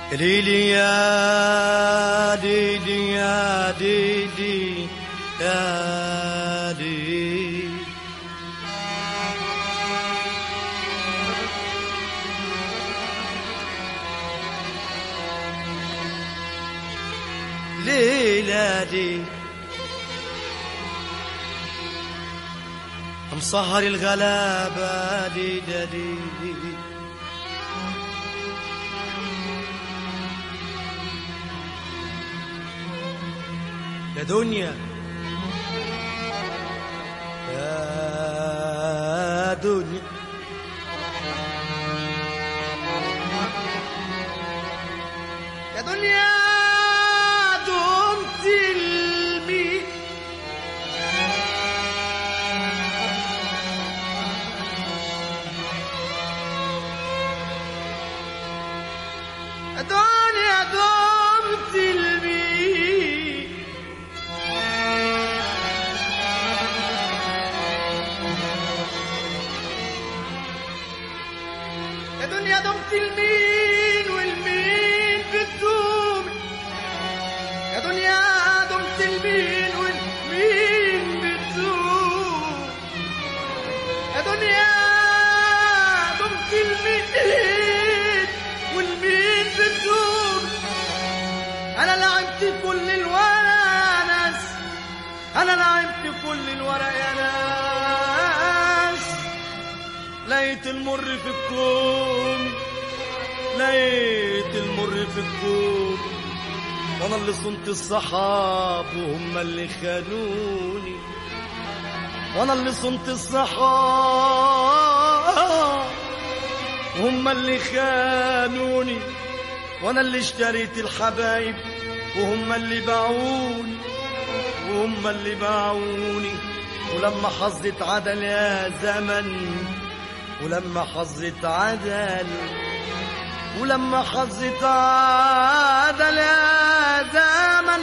ليلي يا ديدي يا ديدي يا ديدي ليلة دي مسهر الغلابة دي دا دي, دي يا دنيا يا دنيا يا دنيا دمت المي يا دنيا دمت المي يا دنيا دمت المين والمين بتدوم يا دنيا دمت المين والمين بتدوم يا دنيا دمت المين والمين بتدوم انا لعبت كل الورق يا ناس انا لعبت كل الورق يا ناس لقيت المر في الكون لقيت المر في الكون وانا اللي صنت الصحاب وهم اللي خانوني وانا اللي صنت الصحاب وهم اللي خانوني وانا اللي اشتريت الحبايب وهم اللي باعوني وهم اللي باعوني ولما حظت عدل يا زمن ولما حظت عدل ولما حظت عدل يا زمن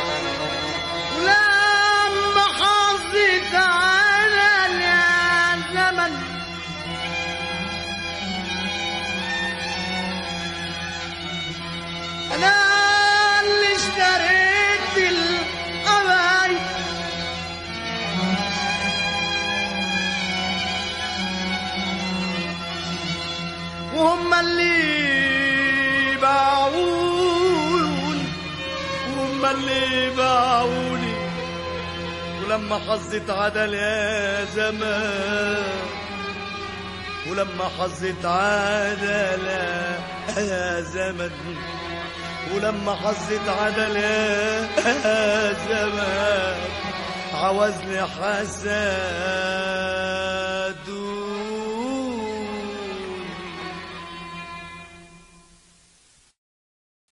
ولما حظت عدل يا زمن انا اللي اشتريت الحبايب وهم اللي باعوني وهم اللي باعوني ولما حظت عدل يا زمان ولما حظت عدل يا زمن ولما حظت عدل يا زمان عوزني حسدوني